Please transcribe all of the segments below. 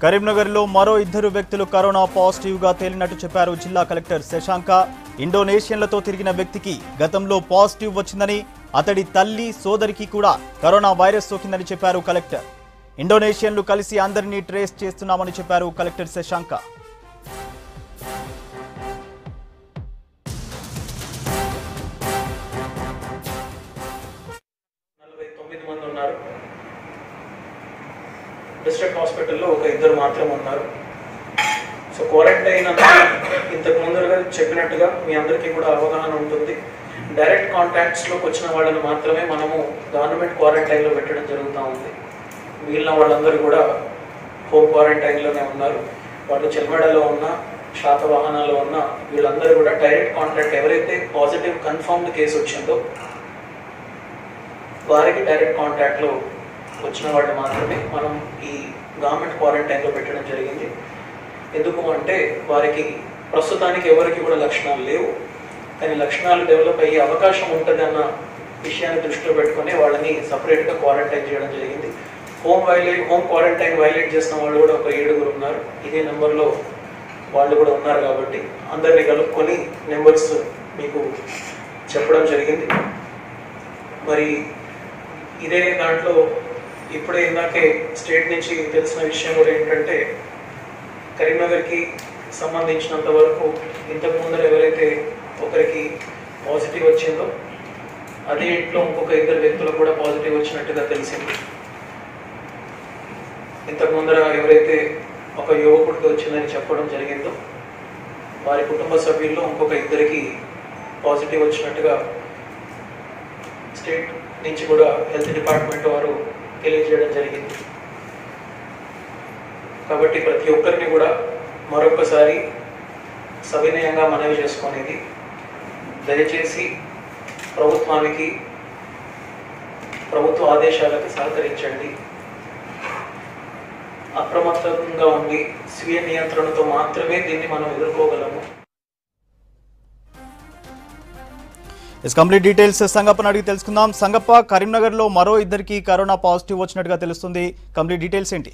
కరీంనగర్లో మరో ఇద్దరు వ్యక్తులు కరోనా పాజిటివ్ గా తేలినట్టు చెప్పారు జిల్లా కలెక్టర్ శశాంక ఇండోనేషియన్లతో తిరిగిన వ్యక్తికి గతంలో పాజిటివ్ వచ్చిందని అతడి తల్లి సోదరికి కూడా కరోనా వైరస్ సోకిందని చెప్పారు కలెక్టర్ ఇండోనేషియన్లు కలిసి అందరినీ ట్రేస్ చేస్తున్నామని చెప్పారు కలెక్టర్ శశాంక నలభై తొమ్మిది మంది ఉన్నారు డిస్ట్రిక్ట్ హాస్పిటల్లో ఒక ఇద్దరు మాత్రం ఉన్నారు సో క్వారంటైన్ అన్నది ఇంతకు ముందుగా చెప్పినట్టుగా మీ అందరికీ కూడా అవగాహన ఉంటుంది డైరెక్ట్ కాంటాక్ట్స్లోకి వచ్చిన వాళ్ళని మాత్రమే మనము గవర్నమెంట్ క్వారంటైన్లో పెట్టడం జరుగుతూ ఉంది మిగిలిన వాళ్ళందరూ కూడా హోమ్ క్వారంటైన్లోనే ఉన్నారు వాళ్ళు చెల్మెడలో ఉన్న శాతవాహనాలు ఉన్న వీళ్ళందరూ కూడా డైరెక్ట్ కాంటాక్ట్ ఎవరైతే పాజిటివ్ కన్ఫర్మ్డ్ కేసు వచ్చిందో వారికి డైరెక్ట్ కాంటాక్ట్లో వచ్చిన వాళ్ళు మాత్రమే మనం ఈ గవర్నమెంట్ క్వారంటైన్లో పెట్టడం జరిగింది ఎందుకు అంటే వారికి ప్రస్తుతానికి ఎవరికి కూడా లక్షణాలు లేవు కానీ లక్షణాలు డెవలప్ అయ్యే అవకాశం ఉంటుంది అన్న విషయాన్ని దృష్టిలో పెట్టుకొని వాళ్ళని సపరేట్గా క్వారంటైన్ చేయడం జరిగింది home violate home quarantine violate చేసిన వాళ్ళు కూడా ఒక ఏడుగురు ఉన్నారు ఇదే నెంబర్లో వాళ్ళు కూడా ఉన్నారు కాబట్టి అందరినీ కలుపుకొని నెంబర్స్ మీకు చెప్పడం జరిగింది మరి ఇదే దాంట్లో ఇప్పుడే ఇందాకే స్టేట్ నుంచి తెలిసిన విషయం కూడా ఏంటంటే కరీంనగర్కి సంబంధించినంత వరకు ఇంతకు ముందర ఎవరైతే ఒకరికి పాజిటివ్ వచ్చిందో అదే ఇంట్లో ఇంకొక ఇద్దరు వ్యక్తులకు కూడా పాజిటివ్ వచ్చినట్టుగా తెలిసింది ఇంతకు ముందర ఎవరైతే ఒక యువకుడికి వచ్చిందని చెప్పడం జరిగిందో వారి కుటుంబ సభ్యుల్లో ఇంకొక ఇద్దరికి పాజిటివ్ వచ్చినట్టుగా స్టేట్ నుంచి కూడా హెల్త్ డిపార్ట్మెంట్ వారు తెలియజేయడం జరిగింది కాబట్టి ప్రతి ఒక్కరిని కూడా మరొకసారి సవినయంగా మనవి చేసుకునేది దయచేసి ప్రభుత్వానికి ప్రభుత్వ ఆదేశాలకు సహకరించండి అప్రమత్తంగా ఉండి స్వీయ నియంత్రణతో మాత్రమే దీన్ని మనం ఎదుర్కోగలము ఇస్ కంప్లీట్ డీటెయిల్స్ సంగప్పని అడిగి తెలుసుకుందాం సంగప్ప కరీంనగర్లో మరో ఇద్దరికి కరోనా పాజిటివ్ వచ్చినట్టుగా తెలుస్తుంది కంప్లీట్ డీటెయిల్స్ ఏంటి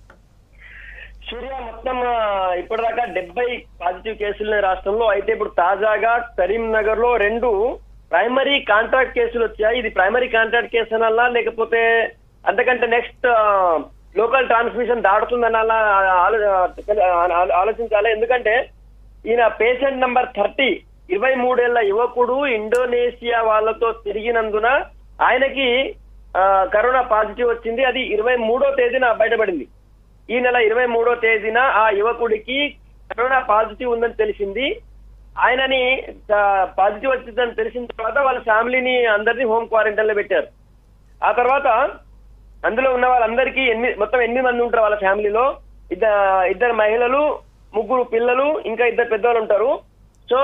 సూర్య మొత్తం ఆ, ఇప్పటిదాకా డెబ్బై పాజిటివ్ కేసులు ఉన్నాయి రాష్ట్రంలో అయితే ఇప్పుడు తాజాగా కరీంనగర్ లో రెండు ప్రైమరీ కాంట్రాక్ట్ కేసులు వచ్చాయి ఇది ప్రైమరీ కాంట్రాక్ట్ కేసు అనాలా లేకపోతే అంతకంటే నెక్స్ట్ లోకల్ ట్రాన్స్మిషన్ దాడుతుందనాలా ఆలో- ఆ- ఆలోచించాలి ఎందుకంటే ఈయన పేషెంట్ నంబర్ థర్టీ ఇరవై మూడేళ్ల యువకుడు ఇండోనేషియా వాళ్ళతో తిరిగినందున ఆయనకి ఆ, కరోనా పాజిటివ్ వచ్చింది అది ఇరవై మూడో తేదీన బయటపడింది ఈ నెల ఇరవై మూడో తేదీన ఆ యువకుడికి కరోనా పాజిటివ్ ఉందని తెలిసింది ఆయనని ఆ, పాజిటివ్ వచ్చిందని తెలిసిన తర్వాత వాళ్ళ ఫ్యామిలీని అందరినీ హోమ్ క్వారంటైన్ లో పెట్టారు ఆ తర్వాత అందులో ఉన్న వాళ్ళందరికీ ఎనిమిది మొత్తం ఎనిమిది మంది ఉంటారు వాళ్ళ ఫ్యామిలీలో ఇద్దరు ఇద్దరు మహిళలు ముగ్గురు పిల్లలు ఇంకా ఇద్దరు పెద్దవాళ్ళు ఉంటారు సో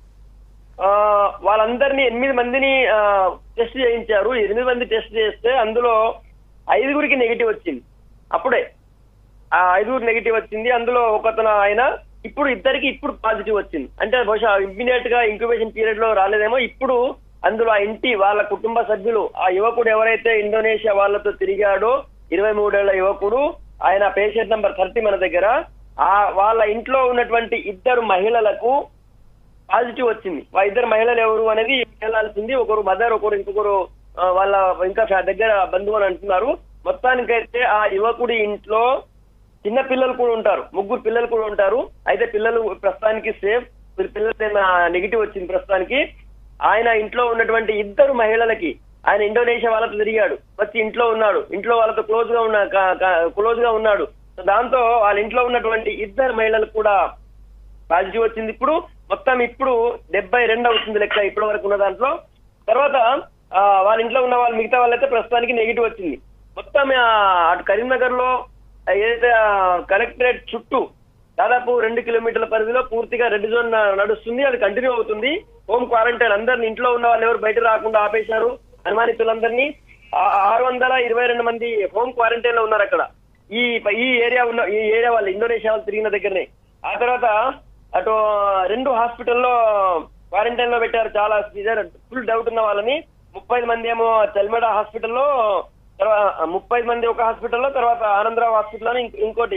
ఆ, వాళ్ళందరినీ ఎనిమిది మందిని టెస్ట్ చేయించారు ఎనిమిది మంది టెస్ట్ చేస్తే అందులో ఐదుగురికి నెగిటివ్ వచ్చింది అప్పుడే ఆ ఐదుగురు నెగిటివ్ వచ్చింది అందులో ఒకతను ఆయన ఇప్పుడు ఇద్దరికి ఇప్పుడు పాజిటివ్ వచ్చింది అంటే బహుశా ఇమ్మీడియట్ గా ఇంక్యుబేషన్ పీరియడ్ లో రాలేదేమో ఇప్పుడు అందులో ఆ ఇంటి వాళ్ళ కుటుంబ సభ్యులు ఆ యువకుడు ఎవరైతే ఇండోనేషియా వాళ్ళతో తిరిగాడో ఇరవై మూడేళ్ల యువకుడు ఆయన పేషెంట్ నంబర్ థర్టీ మన దగ్గర ఆ వాళ్ళ ఇంట్లో ఉన్నటువంటి ఇద్దరు మహిళలకు పాజిటివ్ వచ్చింది ఆ ఇద్దరు మహిళలు ఎవరు అనేది తేలాల్సింది ఒకరు మదర్ ఒకరు ఇంకొకరు ఆ, వాళ్ళ ఇంకా ఫ్యా- దగ్గర బంధువు అని అంటున్నారు మొత్తానికైతే ఆ యువకుడి ఇంట్లో చిన్న పిల్లలు కూడా ఉంటారు ముగ్గురు పిల్లలు కూడా ఉంటారు అయితే పిల్లలు ప్రస్తుతానికి సేఫ్ పిల్లలు నెగిటివ్ వచ్చింది ప్రస్తుతానికి ఆయన ఇంట్లో ఉన్నటువంటి ఇద్దరు మహిళలకి ఆయన ఇండోనేషియా వాళ్ళతో తిరిగాడు వచ్చి ఇంట్లో ఉన్నాడు ఇంట్లో వాళ్ళతో క్లోజ్ గా ఉన్న క్లోజ్ గా ఉన్నాడు సో దాంతో వాళ్ళ ఇంట్లో ఉన్నటువంటి ఇద్దరు మహిళలకు కూడా పాజిటివ్ వచ్చింది ఇప్పుడు మొత్తం ఇప్పుడు డెబ్బై రెండు అవుతుంది లెక్క ఇప్పటి వరకు ఉన్న దాంట్లో తర్వాత ఆ, వాళ్ళ ఇంట్లో ఉన్న వాళ్ళు మిగతా వాళ్ళైతే ప్రస్తుతానికి నెగిటివ్ వచ్చింది మొత్తం ఆ, అటు కరీంనగర్ లో ఏదైతే కలెక్టరేట్ చుట్టూ దాదాపు రెండు కిలోమీటర్ల పరిధిలో పూర్తిగా రెడ్ జోన్ న- నడుస్తుంది అది కంటిన్యూ అవుతుంది హోమ్ క్వారంటైన్ అందరిని ఇంట్లో ఉన్న వాళ్ళు ఎవరు బయట రాకుండా ఆపేశారు అనుమానితులందరినీ ఆ- ఆరు వందల ఇరవై రెండు మంది హోమ్ క్వారంటైన్ లో ఉన్నారు అక్కడ ఈ ఈ ఏరియా ఉన్న ఈ ఏరియా వాళ్ళు ఇండోనేషియా వాళ్ళు తిరిగిన దగ్గరనే ఆ తర్వాత అటు రెండు హాస్పిటల్లో క్వారంటైన్ లో పెట్టారు చాలా ఫుల్ డౌట్ ఉన్న వాళ్ళని ముప్పై మంది ఏమో తెల్మెడ హాస్పిటల్లో తర్వాత ముప్పై మంది ఒక హాస్పిటల్లో తర్వాత ఆనందరావు హాస్పిటల్లో ఇంకోటి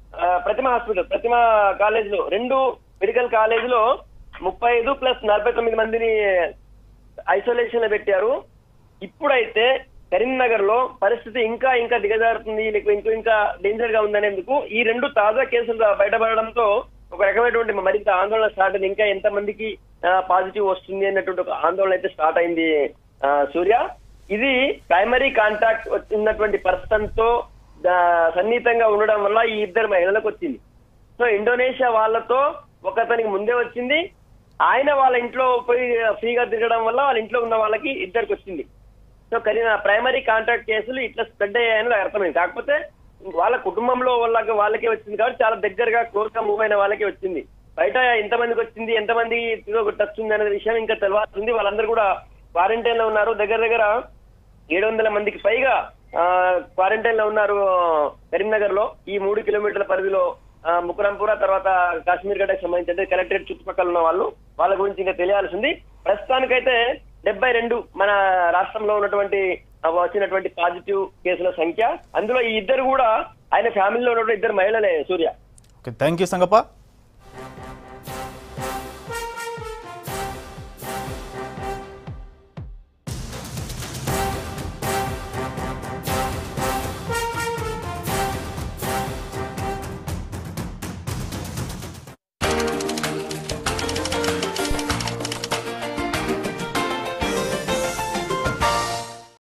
ఆ, ప్రతిమ హాస్పిటల్ ప్రతిమ కాలేజ్ లో రెండు మెడికల్ కాలేజ్ లో ముప్పై ఐదు ప్లస్ నలభై తొమ్మిది మందిని ఐసోలేషన్ లో పెట్టారు ఇప్పుడైతే కరీంనగర్ లో పరిస్థితి ఇంకా ఇంకా దిగజారుతుంది లేకపోతే ఇంకా ఇంకా డేంజర్ గా ఉందనేందుకు ఈ రెండు తాజా కేసులు బయటపడడంతో ఒక రకమైనటువంటి మరింత ఆందోళన స్టార్ట్ అయింది ఇంకా ఎంత మందికి పాజిటివ్ వస్తుంది అన్నటువంటి ఒక ఆందోళన అయితే స్టార్ట్ అయింది ఆ, సూర్య ఇది ప్రైమరీ కాంటాక్ట్ ఉన్నటువంటి పర్సన్ తో ఆ, సన్నిహితంగా ఉండడం వల్ల ఈ ఇద్దరు మహిళలకు వచ్చింది సో ఇండోనేషియా వాళ్ళతో ఒకతనికి ముందే వచ్చింది ఆయన వాళ్ళ ఇంట్లో పోయి ఫ్రీగా తిరగడం వల్ల వాళ్ళ ఇంట్లో ఉన్న వాళ్ళకి ఇద్దరికి వచ్చింది సో కరీనా ప్రైమరీ కాంట్రాక్ట్ కేసులు ఇట్లా స్ప్రెడ్ అయ్యాయని నాకు అర్థమైంది కాకపోతే వాళ్ళ కుటుంబంలో వాళ్ళకి వాళ్ళకే వచ్చింది కాబట్టి చాలా దగ్గరగా క్లోజ్ గా మూవ్ అయిన వాళ్ళకే వచ్చింది బయట ఎంతమందికి వచ్చింది ఎంతమంది టచ్ ఉంది అనే విషయం ఇంకా తెలియాల్సింది వాళ్ళందరూ కూడా క్వారంటైన్ లో ఉన్నారు దగ్గర దగ్గర ఏడు వందల మందికి పైగా క్వారంటైన్ లో ఉన్నారు కరీంనగర్ లో ఈ మూడు కిలోమీటర్ల పరిధిలో ఆ, ముకురంపుర తర్వాత కాశ్మీర్ గడ్డకు సంబంధించి అంటే కలెక్టరేట్ చుట్టుపక్కల ఉన్న వాళ్ళు వాళ్ళ గురించి ఇంకా తెలియాల్సింది ప్రస్తుతానికైతే డెబ్బై రెండు మన రాష్ట్రంలో ఉన్నటువంటి ఆ, వచ్చినటువంటి పాజిటివ్ కేసుల సంఖ్య అందులో ఈ ఇద్దరు కూడా ఆయన ఫ్యామిలీలో ఉన్నటువంటి ఇద్దరు మహిళలే Surya okay thank you Sangappa